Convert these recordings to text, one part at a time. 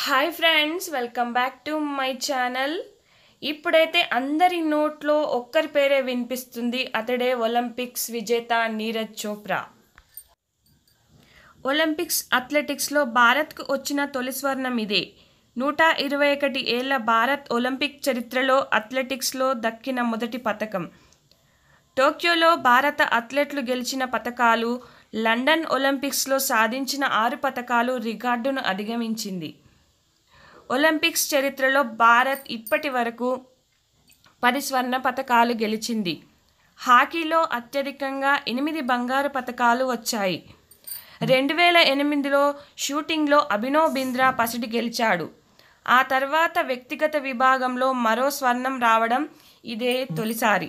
hi friends welcome back to my channel ఇప్పుడైతే అందరి నోట్లో ఒక్కరి పేరే వినిపిస్తుంది అతడే ఒలింపిక్స్ విజేత నీరజ్ చోప్రా ఒలింపిక్స్ అథ్లెటిక్స్లో భారత్కు వచ్చిన తొలి స్వర్ణం ఇదే నూట ఇరవై ఒకటి ఏళ్ల భారత్ ఒలింపిక్ చరిత్రలో అథ్లెటిక్స్లో దక్కిన మొదటి పథకం టోక్యోలో భారత అథ్లెట్లు గెలిచిన పథకాలు లండన్ ఒలింపిక్స్లో సాధించిన ఆరు పథకాలు రికార్డును అధిగమించింది ఒలింపిక్స్ చరిత్రలో భారత్ ఇప్పటి వరకు పది స్వర్ణ పథకాలు గెలిచింది హాకీలో అత్యధికంగా ఎనిమిది బంగారు పథకాలు వచ్చాయి రెండు వేల ఎనిమిదిలో షూటింగ్లో అభినవ్ బింద్రా పసిడి గెలిచాడు ఆ తర్వాత వ్యక్తిగత విభాగంలో మరో స్వర్ణం రావడం ఇదే తొలిసారి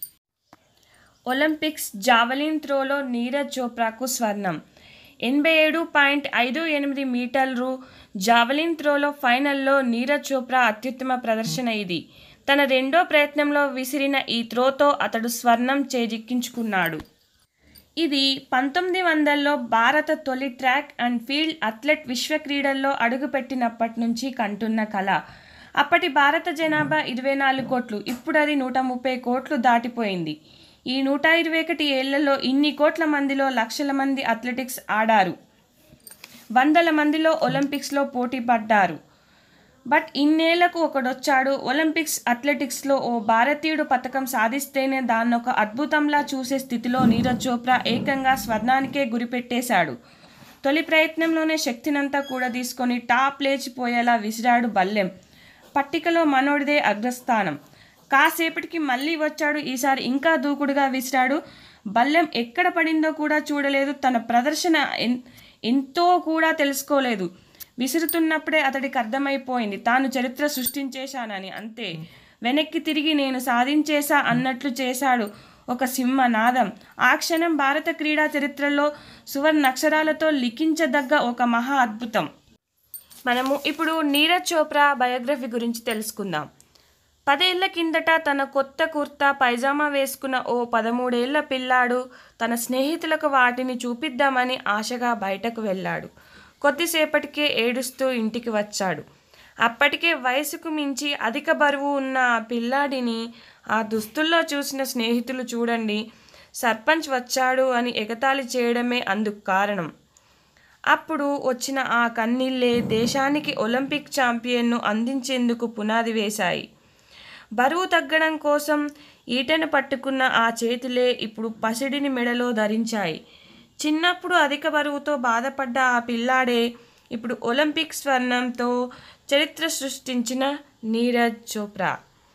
ఒలింపిక్స్ జావలిన్ త్రోలో నీరజ్ చోప్రాకు స్వర్ణం ఎనభై ఏడు పాయింట్ ఐదు ఎనిమిది మీటర్లు జావలిన్ త్రోలో ఫైనల్లో నీరజ్ చోప్రా అత్యుత్తమ ప్రదర్శన ఇది తన రెండో ప్రయత్నంలో విసిరిన ఈ త్రోతో అతడు స్వర్ణం చేజిక్కించుకున్నాడు ఇది పంతొమ్మిది వందల్లో భారత తొలి ట్రాక్ అండ్ ఫీల్డ్ అథ్లెట్ విశ్వ క్రీడల్లో అడుగుపెట్టినప్పటి నుంచి కంటున్న కళ అప్పటి భారత జనాభా ఇరవై నాలుగు కోట్లు ఇప్పుడు అది నూట ముప్పై కోట్లు దాటిపోయింది ఈ నూట ఇరవై ఒకటి ఏళ్లలో ఇన్ని కోట్ల మందిలో లక్షల మంది అథ్లెటిక్స్ ఆడారు వందల మందిలో ఒలింపిక్స్లో పోటీ పడ్డారు బట్ ఇన్నేళ్లకు ఒకడొచ్చాడు ఒలింపిక్స్ అథ్లెటిక్స్లో ఓ భారతీయుడు పథకం సాధిస్తేనే దాన్నొక అద్భుతంలా చూసే స్థితిలో నీరజ్ చోప్రా ఏకంగా స్వర్ణానికే గురిపెట్టేశాడు తొలి ప్రయత్నంలోనే శక్తినంతా కూడా తీసుకొని టాప్ లేచిపోయేలా విసిరాడు బల్లెం పట్టికలో మనోడిదే అగ్రస్థానం కాసేపటికి మళ్ళీ వచ్చాడు ఈసారి ఇంకా దూకుడుగా విసిరాడు బల్లెం ఎక్కడ పడిందో కూడా చూడలేదు తన ప్రదర్శన ఎన్- ఎంతో కూడా తెలుసుకోలేదు విసురుతున్నప్పుడే అతడికి అర్థమైపోయింది తాను చరిత్ర సృష్టించేశానని అంతే వెనక్కి తిరిగి నేను సాధించేశా అన్నట్లు చేశాడు ఒక సింహ నాదం ఆ క్షణం భారత క్రీడా చరిత్రలో సువర్ణాక్షరాలతో లిఖించదగ్గ ఒక మహా అద్భుతం మనము ఇప్పుడు నీరజ్ చోప్రా బయోగ్రఫీ గురించి తెలుసుకుందాం పదేళ్ల కిందట తన కొత్త కుర్తా పైజామా వేసుకున్న ఓ పదమూడేళ్ల పిల్లాడు తన స్నేహితులకు వాటిని చూపిద్దామని ఆశగా బయటకు వెళ్ళాడు కొద్దిసేపటికే ఏడుస్తూ ఇంటికి వచ్చాడు అప్పటికే వయసుకు మించి అధిక బరువు ఉన్న ఆ పిల్లాడిని ఆ దుస్తుల్లో చూసిన స్నేహితులు చూడండి సర్పంచ్ వచ్చాడు అని ఎగతాళి చేయడమే అందుకు కారణం అప్పుడు వచ్చిన ఆ కన్నీళ్ళే దేశానికి ఒలింపిక్ ఛాంపియన్ను అందించేందుకు పునాది వేశాయి బరువు తగ్గడం కోసం ఈటెను పట్టుకున్న ఆ చేతులే ఇప్పుడు పసిడిని మెడలో ధరించాయి చిన్నప్పుడు అధిక బరువుతో బాధపడ్డ ఆ పిల్లాడే ఇప్పుడు ఒలింపిక్ స్వర్ణంతో చరిత్ర సృష్టించిన నీరజ్ చోప్రా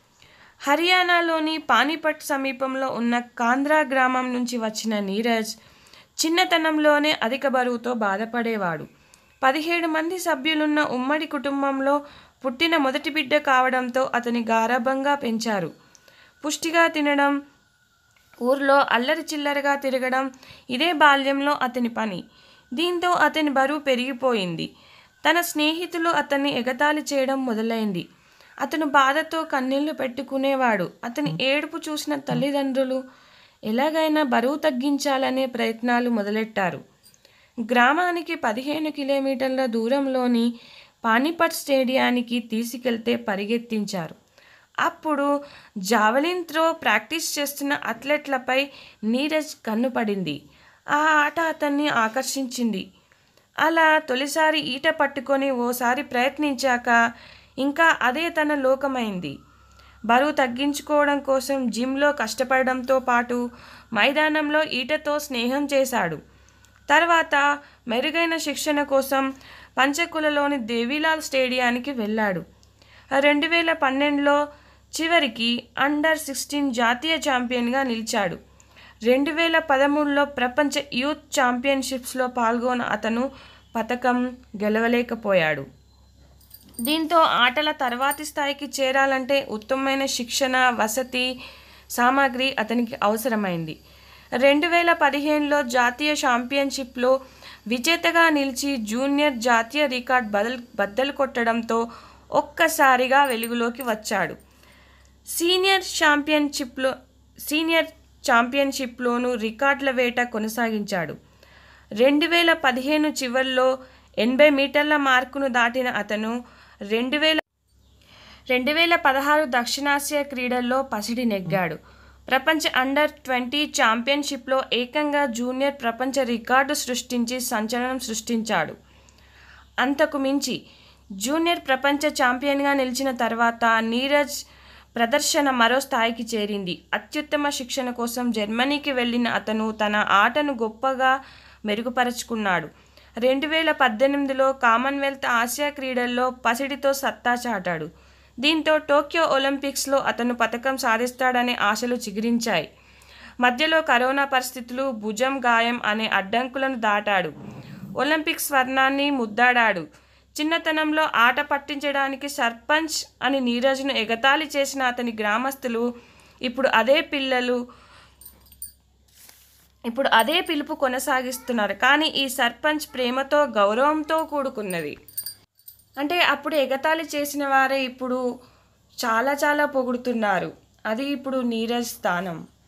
హర్యానాలోని పానీపట్ సమీపంలో ఉన్న కాంద్రా గ్రామం నుంచి వచ్చిన నీరజ్ చిన్నతనంలోనే అధిక బరువుతో బాధపడేవాడు పదిహేడు మంది సభ్యులున్న ఉమ్మడి కుటుంబంలో పుట్టిన మొదటి బిడ్డ కావడంతో అతని గారాభంగా పెంచారు పుష్టిగా తినడం ఊర్లో అల్లరి చిల్లరగా తిరగడం ఇదే బాల్యంలో అతని పని దీంతో అతని బరువు పెరిగిపోయింది తన స్నేహితులు అతన్ని ఎగతాళి చేయడం మొదలైంది అతను బాధతో కన్నీళ్లు పెట్టుకునేవాడు అతని ఏడుపు చూసిన తల్లిదండ్రులు ఎలాగైనా బరువు తగ్గించాలనే ప్రయత్నాలు మొదలెట్టారు గ్రామానికి పదిహేను కిలోమీటర్ల దూరంలోని పానిపట్ స్టేడియానికి తీసుకెళ్తే పరిగెత్తించారు అప్పుడు జావలిన్ త్రో ప్రాక్టీస్ చేస్తున్న అథ్లెట్లపై నీరజ్ కన్నుపడింది ఆ ఆట అతన్ని ఆకర్షించింది అలా తొలిసారి ఈట పట్టుకొని ఓసారి ప్రయత్నించాక ఇంకా అదే తన లోకమైంది బరువు తగ్గించుకోవడం కోసం జిమ్లో కష్టపడడంతో పాటు మైదానంలో ఈటతో స్నేహం చేశాడు తర్వాత మెరుగైన శిక్షణ కోసం పంచకులలోని దేవీలాల్ స్టేడియానికి వెళ్ళాడు రెండు వేల పన్నెండులో చివరికి అండర్ సిక్స్టీన్ జాతీయ ఛాంపియన్గా నిలిచాడు రెండు వేల పదమూడులో ప్రపంచ యూత్ ఛాంపియన్షిప్స్లో పాల్గొన్న అతను పథకం గెలవలేకపోయాడు దీంతో ఆటల తర్వాతి స్థాయికి చేరాలంటే ఉత్తమమైన శిక్షణ వసతి సామాగ్రి అతనికి అవసరమైంది రెండు వేల పదిహేనులో జాతీయ ఛాంపియన్షిప్లో విజేతగా నిలిచి జూనియర్ జాతీయ రికార్డ్ బదల్ బద్దలు కొట్టడంతో ఒక్కసారిగా వెలుగులోకి వచ్చాడు సీనియర్ ఛాంపియన్షిప్లో సీనియర్ ఛాంపియన్షిప్లోనూ రికార్డుల వేట కొనసాగించాడు రెండు వేల పదిహేను చివరిలో ఎనభై మీటర్ల మార్కును దాటిన అతను రెండు వేల రెండు వేల పదహారు దక్షిణాసియా క్రీడల్లో పసిడి నెగ్గాడు ప్రపంచ అండర్ ట్వంటీ ఛాంపియన్షిప్లో ఏకంగా జూనియర్ ప్రపంచ రికార్డు సృష్టించి సంచలనం సృష్టించాడు అంతకు మించి జూనియర్ ప్రపంచ ఛాంపియన్గా నిలిచిన తర్వాత నీరజ్ ప్రదర్శన మరో స్థాయికి చేరింది అత్యుత్తమ శిక్షణ కోసం జర్మనీకి వెళ్ళిన అతను తన ఆటను గొప్పగా మెరుగుపరుచుకున్నాడు రెండు వేల పద్దెనిమిదిలో కామన్వెల్త్ ఆసియా క్రీడల్లో పసిడితో సత్తా చాటాడు దీంతో టోక్యో ఒలింపిక్స్లో అతను పథకం సాధిస్తాడనే ఆశలు చిగురించాయి మధ్యలో కరోనా పరిస్థితులు భుజం గాయం అనే అడ్డంకులను దాటాడు ఒలింపిక్ స్వర్ణాన్ని ముద్దాడాడు చిన్నతనంలో ఆట పట్టించడానికి సర్పంచ్ అని నీరజ్ను ఎగతాళి చేసిన అతని గ్రామస్తులు ఇప్పుడు అదే పిల్లలు ఇప్పుడు అదే పిలుపు కొనసాగిస్తున్నారు కానీ ఈ సర్పంచ్ ప్రేమతో గౌరవంతో కూడుకున్నది అంటే అప్పుడు ఎగతాళి చేసిన వారే ఇప్పుడు చాలా చాలా పొగుడుతున్నారు అది ఇప్పుడు నీరజ్ స్థానం